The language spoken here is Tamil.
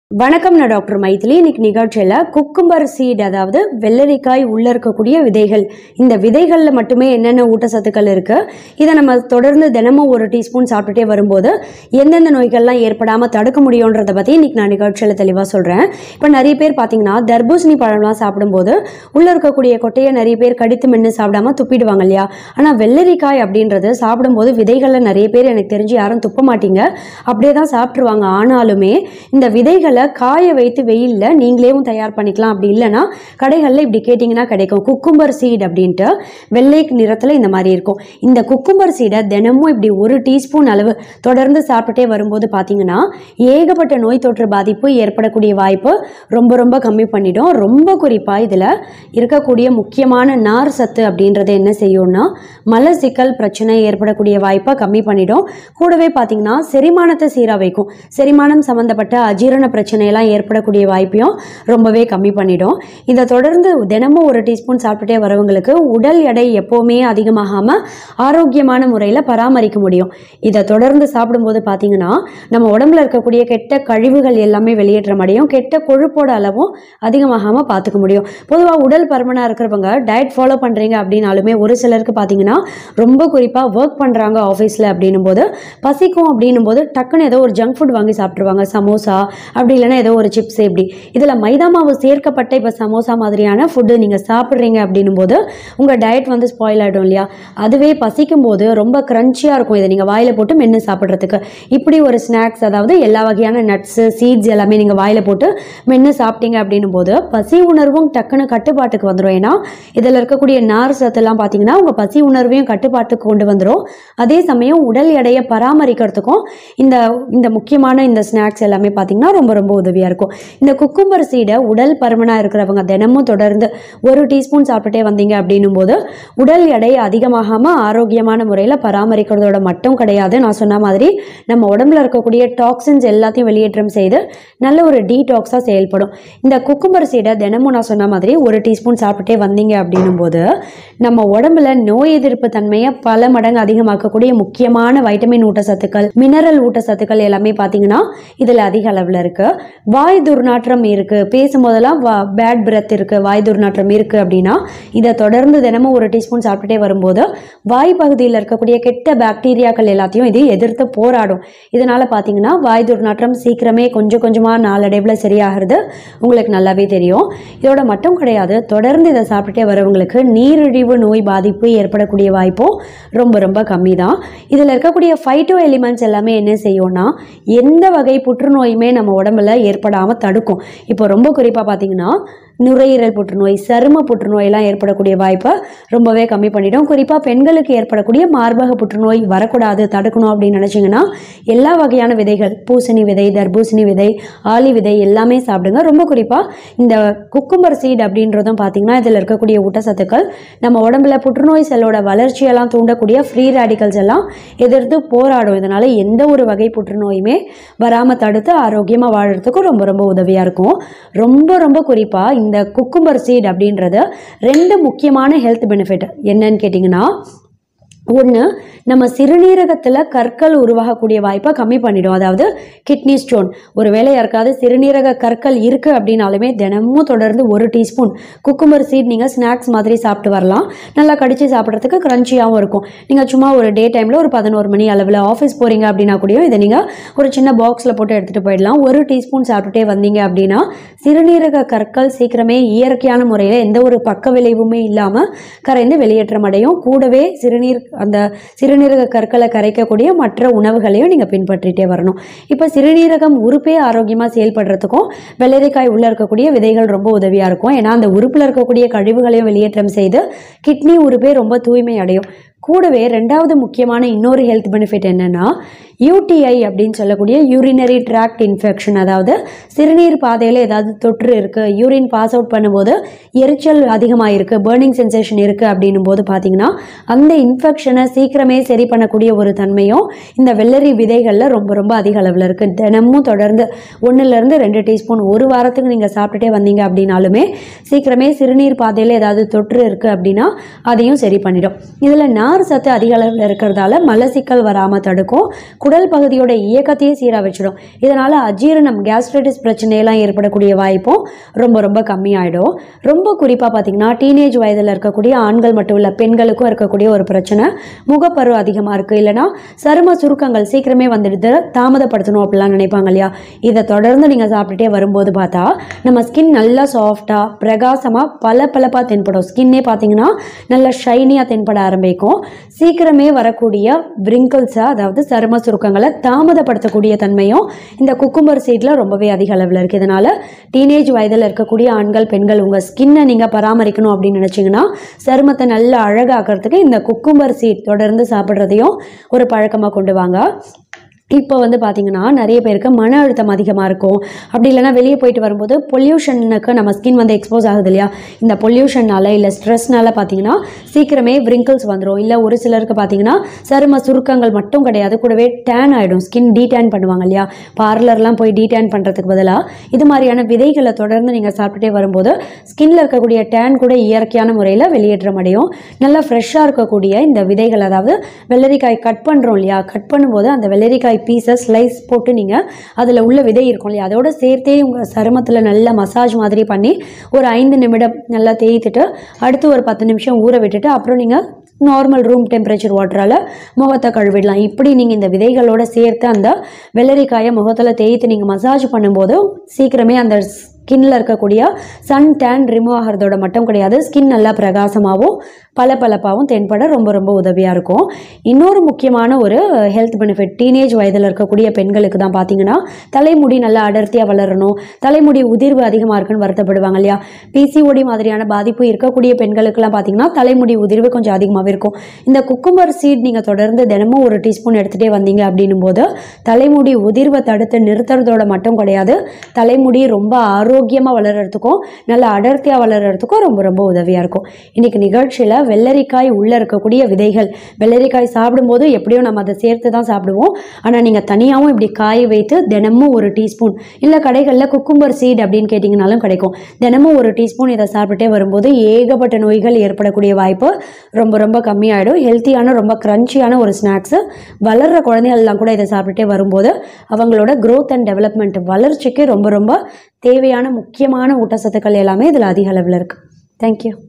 வணக்கம் நான் டாக்டர் மைதிலி இன்னைக்கு நிகழ்ச்சியில் குக்கும்பர் சீட் அதாவது வெள்ளரிக்காய் உள்ள இருக்கக்கூடிய விதைகள் இந்த விதைகளில் மட்டுமே என்னென்ன ஊட்டச்சத்துக்கள் இருக்கு இதை நம்ம தொடர்ந்து தினமும் ஒரு டீஸ்பூன் சாப்பிட்டுட்டே வரும்போது எந்தெந்த நோய்கள்லாம் ஏற்படாமல் தடுக்க முடியுன்றதை பற்றி இன்னைக்கு நான் நிகழ்ச்சியில் தெளிவாக சொல்கிறேன் இப்போ நிறைய பேர் பார்த்தீங்கன்னா தர்பூசணி பழம்லாம் சாப்பிடும்போது உள்ளே இருக்கக்கூடிய கொட்டையை நிறைய பேர் கடித்து மென்று சாப்பிடாம துப்பிடுவாங்க இல்லையா ஆனால் வெள்ளரிக்காய் அப்படின்றது சாப்பிடும்போது விதைகளில் நிறைய பேர் எனக்கு தெரிஞ்சு யாரும் துப்ப மாட்டீங்க அப்படியே தான் சாப்பிட்ருவாங்க ஆனாலுமே இந்த விதைகளை காய வைத்து வெயிலில் நீங்களேவும் தயார் பண்ணிக்கலாம் அப்படி இல்லைன்னா கடைகளில் இப்படி கேட்டிங்கன்னா கிடைக்கும் குக்கும்பர் சீட் அப்படின்ட்டு வெள்ளை நிறத்தில் இந்த மாதிரி இருக்கும் இந்த குக்கும்பர் சீடை தினமும் இப்படி ஒரு டீஸ்பூன் அளவு தொடர்ந்து சாப்பிட்டுட்டே வரும்போது பார்த்தீங்கன்னா ஏகப்பட்ட நோய் தொற்று பாதிப்பு ஏற்படக்கூடிய வாய்ப்பு ரொம்ப ரொம்ப கம்மி பண்ணிடும் ரொம்ப குறிப்பாக இதில் இருக்கக்கூடிய முக்கியமான நார் சத்து அப்படின்றது என்ன செய்யும்னா மலச்சிக்கல் பிரச்சனை ஏற்படக்கூடிய வாய்ப்பை கம்மி பண்ணிடும் கூடவே பார்த்தீங்கன்னா செரிமானத்தை சீராக வைக்கும் செரிமானம் சம்மந்தப்பட்ட அஜீரண பிரச்சனையெல்லாம் ஏற்படக்கூடிய வாய்ப்பையும் ரொம்பவே கம்மி பண்ணிடும் இதை தொடர்ந்து தினமும் ஒரு டீஸ்பூன் சாப்பிட்டுட்டே வரவங்களுக்கு உடல் எடை எப்போவுமே அதிகமாகாமல் ஆரோக்கியமான முறையில் பராமரிக்க முடியும் இதை தொடர்ந்து சாப்பிடும்போது பார்த்தீங்கன்னா நம்ம உடம்புல இருக்கக்கூடிய கெட்ட கழிவுகள் எல்லாமே வெளியேற்ற முடியும் கெட்ட கொழுப்போட அளவும் அதிகமாகாமல் பார்த்துக்க முடியும் பொதுவாக உடல் பருமனாக இருக்கிறவங்க டயட் ஃபாலோ பண்ணுறீங்க அப்படின்னாலுமே ஒரு சிலருக்கு பார்த்தீங்கன்னா ரொம்ப குறிப்பாக ஒர்க் பண்ணுறாங்க ஆஃபீஸில் அப்படின்னும் போது பசிக்கும் அப்படின்னும் போது டக்குன்னு ஏதோ ஒரு ஜங்க் ஃபுட் வாங்கி சாப்பிட்ருவாங்க சமோசா அப்படி இல்லைன்னா ஏதோ ஒரு சிப்ஸ் இப்படி இதில் மைதா மாவு சேர்க்கப்பட்ட இப்போ சமோசா மாதிரியான ஃபுட்டு நீங்கள் சாப்பிட்றீங்க அப்படின்னும் போது உங்கள் டயட் வந்து ஸ்பாயில் ஆகிடும் இல்லையா அதுவே பசிக்கும் போது ரொம்ப க்ரன்ச்சியாக இருக்கும் இதை நீங்கள் வாயில் போட்டு மென்று சாப்பிட்றதுக்கு இப்படி ஒரு ஸ்நாக்ஸ் அதாவது எல்லா வகையான நட்ஸு சீட்ஸ் எல்லாமே நீங்கள் வாயில் போட்டு மென்று சாப்பிட்டீங்க அப்படின்னும் போது பசி உணர்வும் டக்குன்னு கட்டுப்பாட்டுக்கு வந்துடும் ஏன்னா இதில் இருக்கக்கூடிய நார் சத்துலாம் பார்த்தீங்கன்னா உங்கள் பசி உணர்வையும் கட்டுப்பாட்டுக்கு கொண்டு வந்துடும் அதே சமயம் உடல் எடையை பராமரிக்கிறதுக்கும் இந்த இந்த முக்கியமான இந்த ஸ்நாக்ஸ் எல்லாமே பார்த்தீங்கன்னா ரொம்ப ரொம்ப உதவியாக இருக்கும் இந்த குக்கும்பர் சீடை உடல் பருமனாக இருக்கிறவங்க தினமும் தொடர்ந்து ஒரு டீஸ்பூன் சாப்பிட்டுட்டே வந்தீங்க அப்படின்னும் போது உடல் எடை அதிகமாகாமல் ஆரோக்கியமான முறையில் பராமரிக்கிறதோட மட்டும் கிடையாது நான் சொன்ன மாதிரி நம்ம உடம்புல இருக்கக்கூடிய டாக்ஸின்ஸ் எல்லாத்தையும் வெளியேற்றம் செய்து நல்ல ஒரு டீடாக்ஸாக செயல்படும் இந்த குக்கும்பர் சீடை தினமும் நான் சொன்ன மாதிரி ஒரு டீஸ்பூன் சாப்பிட்டே வந்தீங்க அப்படின்னும் போது நம்ம உடம்புல நோய் எதிர்ப்பு தன்மையை பல மடங்கு அதிகமாக்கக்கூடிய முக்கியமான வைட்டமின் ஊட்டச்சத்துக்கள் மினரல் ஊட்டச்சத்துக்கள் எல்லாமே பார்த்தீங்கன்னா இதில் அதிக அளவில் இருக்கு வாய் துர்நாற்றம் இருக்கு பேசும்போதெல்லாம் பேட் பிரெத் இருக்கு வாய் துர்நாற்றம் இருக்கு அப்படின்னா இதை தொடர்ந்து தினமும் ஒரு டீஸ்பூன் சாப்பிட்டுட்டே வரும்போது வாய் பகுதியில் இருக்கக்கூடிய கெட்ட பாக்டீரியாக்கள் எல்லாத்தையும் இது எதிர்த்து போராடும் இதனால பார்த்தீங்கன்னா வாய் துர்நாற்றம் சீக்கிரமே கொஞ்சம் கொஞ்சமாக நாளடைவில் சரியாகிறது உங்களுக்கு நல்லாவே தெரியும் இதோட மட்டும் கிடையாது தொடர்ந்து இதை சாப்பிட்டுட்டே வரவங்களுக்கு நீரிழிவு நோய் பாதிப்பு ஏற்படக்கூடிய வாய்ப்பும் ரொம்ப ரொம்ப கம்மி தான் இதில் இருக்கக்கூடிய ஃபைட்டோ எலிமெண்ட்ஸ் எல்லாமே என்ன செய்யும்னா எந்த வகை புற்றுநோயுமே நம்ம உடம்புல ஏற்படாமல் தடுக்கும் இப்போ ரொம்ப குறிப்பாக பார்த்தீங்கன்னா நுரையீரல் புற்றுநோய் சரும புற்றுநோயெல்லாம் ஏற்படக்கூடிய வாய்ப்பை ரொம்பவே கம்மி பண்ணிடும் குறிப்பாக பெண்களுக்கு ஏற்படக்கூடிய மார்பக புற்றுநோய் வரக்கூடாது தடுக்கணும் அப்படின்னு நினச்சிங்கன்னா எல்லா வகையான விதைகள் பூசணி விதை தர்பூசணி விதை ஆளி விதை எல்லாமே சாப்பிடுங்க ரொம்ப குறிப்பாக இந்த குக்கும்பர் சீட் அப்படின்றதும் பார்த்தீங்கன்னா இதில் இருக்கக்கூடிய ஊட்டச்சத்துக்கள் நம்ம உடம்புல புற்றுநோய் செல்லோட வளர்ச்சியெல்லாம் தூண்டக்கூடிய ஃப்ரீ ரேடிக்கல்ஸ் எல்லாம் எதிர்த்து போராடும் இதனால எந்த ஒரு வகை புற்றுநோயுமே வராமல் தடுத்து ஆரோக்கியமாக வாழறதுக்கும் ரொம்ப ரொம்ப உதவியாக இருக்கும் ரொம்ப ரொம்ப குறிப்பாக இந்த குக்கும்பர் சீட் அப்படின்றது ரெண்டு முக்கியமான ஹெல்த் பெனிஃபிட் என்னன்னு கேட்டிங்கன்னா ஒன்று நம்ம சிறுநீரகத்தில் கற்கள் உருவாகக்கூடிய வாய்ப்பை கம்மி பண்ணிடும் அதாவது கிட்னி ஸ்டோன் ஒருவேளை யாருக்காவது சிறுநீரக கற்கள் இருக்குது அப்படின்னாலுமே தினமும் தொடர்ந்து ஒரு டீஸ்பூன் குக்கும்பர் சீட் நீங்கள் ஸ்நாக்ஸ் மாதிரி சாப்பிட்டு வரலாம் நல்லா கடிச்சு சாப்பிட்றதுக்கு க்ரன்ச்சியாகவும் இருக்கும் நீங்கள் சும்மா ஒரு டே டைமில் ஒரு பதினோரு மணி அளவில் ஆஃபீஸ் போகிறீங்க அப்படின்னா கூடயும் இதை நீங்கள் ஒரு சின்ன பாக்ஸில் போட்டு எடுத்துகிட்டு போயிடலாம் ஒரு டீஸ்பூன் சாப்பிட்டுட்டே வந்தீங்க அப்படின்னா சிறுநீரக கற்கள் சீக்கிரமே இயற்கையான முறையில் எந்த ஒரு பக்க விளைவுமே இல்லாமல் கரைந்து வெளியேற்றம் அடையும் கூடவே சிறுநீர் அந்த சிறுநீரக கற்களை கரைக்கக்கூடிய மற்ற உணவுகளையும் நீங்கள் பின்பற்றிட்டே வரணும் இப்போ சிறுநீரகம் உறுப்பே ஆரோக்கியமாக செயல்படுறதுக்கும் வெள்ளரிக்காய் உள்ளே இருக்கக்கூடிய விதைகள் ரொம்ப உதவியாக இருக்கும் ஏன்னா அந்த உறுப்பில் இருக்கக்கூடிய கழிவுகளையும் வெளியேற்றம் செய்து கிட்னி உறுப்பே ரொம்ப தூய்மை அடையும் கூடவே ரெண்டாவது முக்கியமான இன்னொரு ஹெல்த் பெனிஃபிட் என்னென்னா யூடிஐ அப்படின்னு சொல்லக்கூடிய யூரினரி ட்ராக்ட் இன்ஃபெக்ஷன் அதாவது சிறுநீர் பாதையில் ஏதாவது தொற்று இருக்குது யூரின் பாஸ் அவுட் பண்ணும்போது எரிச்சல் அதிகமாக இருக்குது பேர்னிங் சென்சேஷன் இருக்குது அப்படின்னும் போது பார்த்தீங்கன்னா அந்த இன்ஃபெக்ஷனை சீக்கிரமே சரி பண்ணக்கூடிய ஒரு தன்மையும் இந்த வெள்ளரி விதைகளில் ரொம்ப ரொம்ப அதிக அளவில் இருக்குது தினமும் தொடர்ந்து ஒன்றுலேருந்து ரெண்டு டீஸ்பூன் ஒரு வாரத்துக்கு நீங்கள் சாப்பிட்டுட்டே வந்தீங்க அப்படின்னாலுமே சீக்கிரமே சிறுநீர் பாதையில் ஏதாவது தொற்று இருக்குது அப்படின்னா அதையும் சரி பண்ணிடும் இதில் நார் நார் சத்து அதிக அளவில் இருக்கிறதால மலசிக்கல் வராமல் தடுக்கும் குடல் பகுதியோட இயக்கத்தையே சீராக வச்சிடும் இதனால் அஜீரணம் கேஸ்ட்ரைட்டிஸ் பிரச்சனையெல்லாம் ஏற்படக்கூடிய வாய்ப்பும் ரொம்ப ரொம்ப கம்மியாயிடும் ரொம்ப குறிப்பாக பார்த்தீங்கன்னா டீனேஜ் வயதில் இருக்கக்கூடிய ஆண்கள் மட்டும் இல்லை பெண்களுக்கும் இருக்கக்கூடிய ஒரு பிரச்சனை முகப்பரு அதிகமாக இருக்குது இல்லைனா சரும சுருக்கங்கள் சீக்கிரமே வந்துடுது தாமதப்படுத்தணும் அப்படிலாம் நினைப்பாங்க இல்லையா இதை தொடர்ந்து நீங்கள் சாப்பிட்டுட்டே வரும்போது பார்த்தா நம்ம ஸ்கின் நல்லா சாஃப்டாக பிரகாசமாக பல பளபளப்பாக தென்படும் ஸ்கின்னே பார்த்தீங்கன்னா நல்லா ஷைனியாக தென்பட ஆரம்பிக்கும் சீக்கிரமே வரக்கூடிய விரிங்கிள்ஸை அதாவது சரும சுருக்கங்களை தாமதப்படுத்தக்கூடிய தன்மையும் இந்த குக்கும்பர் சீட்டில் ரொம்பவே அதிக அளவில் இருக்குது இதனால் டீனேஜ் வயதில் இருக்கக்கூடிய ஆண்கள் பெண்கள் உங்கள் ஸ்கின்னை நீங்கள் பராமரிக்கணும் அப்படின்னு நினச்சிங்கன்னா சருமத்தை நல்லா அழகாக்கிறதுக்கு இந்த குக்கும்பர் சீட் தொடர்ந்து சாப்பிட்றதையும் ஒரு பழக்கமாக கொண்டு வாங்க இப்போ வந்து பார்த்தீங்கன்னா நிறைய பேருக்கு மன அழுத்தம் அதிகமாக இருக்கும் அப்படி இல்லைன்னா வெளியே போயிட்டு வரும்போது பொல்யூஷனுக்கு நம்ம ஸ்கின் வந்து எக்ஸ்போஸ் ஆகுது இல்லையா இந்த பொல்யூஷன்னால இல்லை ஸ்ட்ரெஸ்னால பார்த்தீங்கன்னா சீக்கிரமே wrinkles வந்துடும் இல்லை ஒரு சிலருக்கு பார்த்தீங்கன்னா சரும சுருக்கங்கள் மட்டும் கிடையாது கூடவே டேன் ஆகிடும் ஸ்கின் டீடேன் பண்ணுவாங்க இல்லையா பார்லர்லாம் போய் டீடேன் பண்ணுறதுக்கு பதிலாக இது மாதிரியான விதைகளை தொடர்ந்து நீங்கள் சாப்பிட்டுட்டே வரும்போது ஸ்கின்ல இருக்கக்கூடிய டேன் கூட இயற்கையான முறையில் வெளியேற்றம் அடையும் நல்லா ஃப்ரெஷ்ஷாக இருக்கக்கூடிய இந்த விதைகள் அதாவது வெள்ளரிக்காய் கட் பண்ணுறோம் இல்லையா கட் பண்ணும்போது அந்த வெள்ளரிக்காய் பீஸை ஸ்லைஸ் போட்டு நீங்கள் அதில் உள்ள விதை இருக்கும் இல்லையா அதோட சேர்த்தே உங்கள் சருமத்தில் நல்லா மசாஜ் மாதிரி பண்ணி ஒரு ஐந்து நிமிடம் நல்லா தேய்த்துட்டு அடுத்து ஒரு பத்து நிமிஷம் ஊற விட்டுட்டு அப்புறம் நீங்கள் நார்மல் ரூம் டெம்பரேச்சர் வாட்டரால் முகத்தை கழுவிடலாம் இப்படி நீங்கள் இந்த விதைகளோட சேர்த்து அந்த வெள்ளரிக்காயை முகத்தில் தேய்த்து நீங்கள் மசாஜ் பண்ணும்போது சீக்கிரமே அந்த ஸ்கின்ல இருக்கக்கூடிய சன் டேன் ரிமூவ் ஆகிறதோட மட்டும் கிடையாது ஸ்கின் நல்லா பிரகாசமாகவும் பளபளப்பாகவும் தென்பட ரொம்ப ரொம்ப உதவியாக இருக்கும் இன்னொரு முக்கியமான ஒரு ஹெல்த் பெனிஃபிட் டீனேஜ் வயதில் இருக்கக்கூடிய பெண்களுக்கு தான் பார்த்தீங்கன்னா தலைமுடி நல்லா அடர்த்தியாக வளரணும் தலைமுடி உதிர்வு அதிகமாக இருக்குன்னு வருத்தப்படுவாங்க இல்லையா பிசிஓடி மாதிரியான பாதிப்பு இருக்கக்கூடிய பெண்களுக்கெல்லாம் பார்த்தீங்கன்னா தலைமுடி உதிர்வு கொஞ்சம் அதிகமாகவே இருக்கும் இந்த குக்கும்பர் சீட் நீங்கள் தொடர்ந்து தினமும் ஒரு டீஸ்பூன் எடுத்துகிட்டே வந்தீங்க அப்படின்னும் போது தலைமுடி உதிர்வை தடுத்து நிறுத்துறதோட மட்டும் கிடையாது தலைமுடி ரொம்ப ஆரோக்கியமாக வளர்கிறதுக்கும் நல்ல அடர்த்தியாக வளர்கிறதுக்கும் ரொம்ப ரொம்ப உதவியாக இருக்கும் இன்னைக்கு நிகழ்ச்சியில் வெள்ளரிக்காய் உள்ளே இருக்கக்கூடிய விதைகள் வெள்ளரிக்காய் சாப்பிடும்போது எப்படியும் நம்ம அதை சேர்த்து தான் சாப்பிடுவோம் ஆனால் நீங்கள் தனியாகவும் இப்படி காய வைத்து தினமும் ஒரு டீஸ்பூன் இல்லை கடைகளில் குக்கும்பர் சீட் அப்படின்னு கேட்டிங்கனாலும் கிடைக்கும் தினமும் ஒரு டீஸ்பூன் இதை சாப்பிட்டுட்டே வரும்போது ஏகப்பட்ட நோய்கள் ஏற்படக்கூடிய வாய்ப்பு ரொம்ப ரொம்ப கம்மியாயிடும் ஹெல்த்தியான ரொம்ப க்ரன்ச்சியான ஒரு ஸ்நாக்ஸு வளர்கிற குழந்தைகள்லாம் கூட இதை சாப்பிட்டுட்டே வரும்போது அவங்களோட growth அண்ட் டெவலப்மெண்ட் வளர்ச்சிக்கு ரொம்ப ரொம்ப தேவையான முக்கியமான ஊட்டச்சத்துக்கள் எல்லாமே இதில் அதிக அளவில் இருக்குது தேங்க்யூ